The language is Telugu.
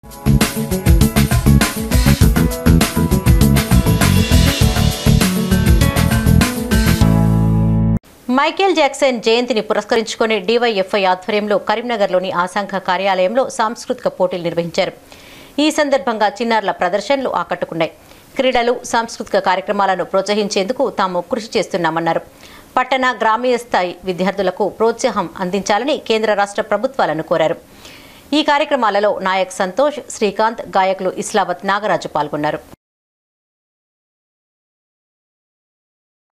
మైకేల్ జాక్సన్ జయంతిని పురస్కరించుకుని డివైఎఫ్ఐ ఆధ్వర్యంలో కరీంనగర్లోని ఆ సంఘ కార్యాలయంలో సాంస్కృతిక పోటీలు నిర్వహించారు ఈ సందర్భంగా చిన్నారుల ప్రదర్శనలు ఆకట్టుకున్నాయి క్రీడలు సాంస్కృతిక కార్యక్రమాలను ప్రోత్సహించేందుకు తాము కృషి చేస్తున్నామన్నారు పట్టణ గ్రామీణ స్థాయి విద్యార్థులకు ప్రోత్సాహం అందించాలని కేంద్ర రాష్ట్ర ప్రభుత్వాలను కోరారు ఈ కార్యక్రమాలలో నాయక్ సంతోష్ శ్రీకాంత్ గాయకులు ఇస్లావత్ నాగరాజు పాల్గొన్నారు